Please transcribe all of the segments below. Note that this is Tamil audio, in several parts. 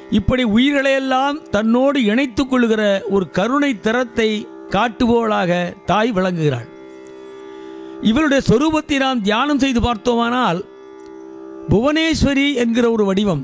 இப்படி உயிர்களையெல்லாம் தன்னோடு இணைத்துக் கொள்கிற ஒரு கருணை திறத்தை காட்டுபவளாக தாய் விளங்குகிறாள் இவளுடைய சொரூபத்தை நாம் தியானம் செய்து பார்த்தோமானால் புவனேஸ்வரி என்கிற ஒரு வடிவம்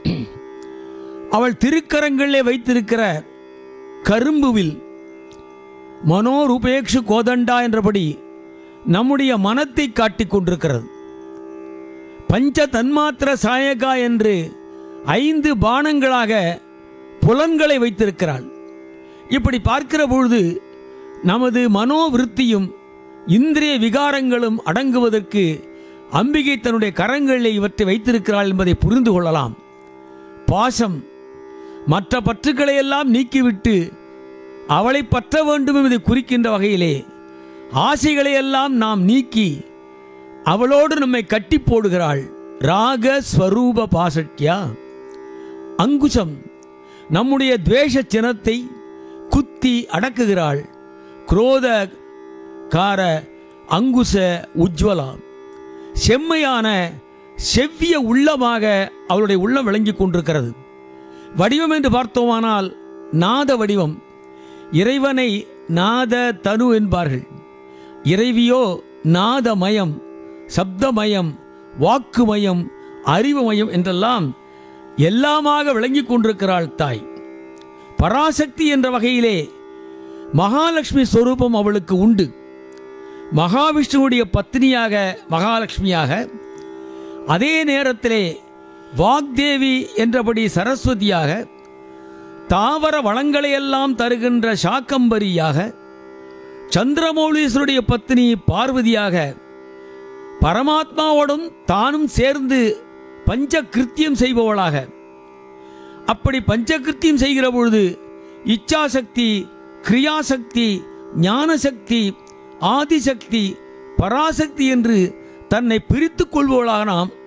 அவள் திருக்கரங்களிலே வைத்திருக்கிற கரும்புவில் மனோரூபேக்ஷு கோதண்டா என்றபடி நம்முடைய மனத்தை காட்டிக் கொண்டிருக்கிறது பஞ்ச தன்மாத்திர சாயகா என்று ஐந்து பானங்களாக புலன்களை வைத்திருக்கிறாள் இப்படி பார்க்கிற பொழுது நமது மனோவிருத்தியும் இந்திரிய விகாரங்களும் அடங்குவதற்கு அம்பிகை தன்னுடைய கரங்களிலே இவற்றை வைத்திருக்கிறாள் என்பதை புரிந்து கொள்ளலாம் பாசம் மற்ற பற்றுக்களை எல்லாம் நீக்கிவிட்டு அவளை பற்ற வேண்டும் என்பதை குறிக்கின்ற வகையிலே ஆசைகளை எல்லாம் நாம் நீக்கி அவளோடு நம்மை கட்டி போடுகிறாள் ராக ஸ்வரூப பாசட்யா அங்குசம் நம்முடைய துவேஷ சினத்தை குத்தி அடக்குகிறாள் குரோத கார அங்குச உஜ்வலா செம்மையான செவ்விய உள்ளமாக அவளுடைய உள்ளம் விளங்கிக் கொண்டிருக்கிறது வடிவம் என்று பார்த்தோமானால் நாத வடிவம் இறைவனை நாத தனு என்பார்கள் இறைவியோ நாதமயம் சப்தமயம் வாக்குமயம் அறிவுமயம் என்றெல்லாம் எல்லாமாக விளங்கிக் கொண்டிருக்கிறாள் தாய் பராசக்தி என்ற வகையிலே மகாலட்சுமி ஸ்வரூபம் அவளுக்கு உண்டு மகாவிஷ்ணுவுடைய பத்னியாக மகாலட்சுமியாக அதே நேரத்திலே வாக்தேவி என்றபடி சரஸ்வதியாக தாவர வளங்களையெல்லாம் தருகின்ற சாக்கம்பரியாக சந்திரமௌலீஸ்வருடைய பத்னி பார்வதியாக பரமாத்மாவோடும் தானும் சேர்ந்து பஞ்ச கிருத்தியம் செய்பவளாக அப்படி பஞ்சகிருத்தியம் செய்கிற பொழுது இச்சாசக்தி கிரியாசக்தி ஞானசக்தி ஆதிசக்தி பராசக்தி என்று தன்னை பிரித்துக் கொள்பவளாக நாம்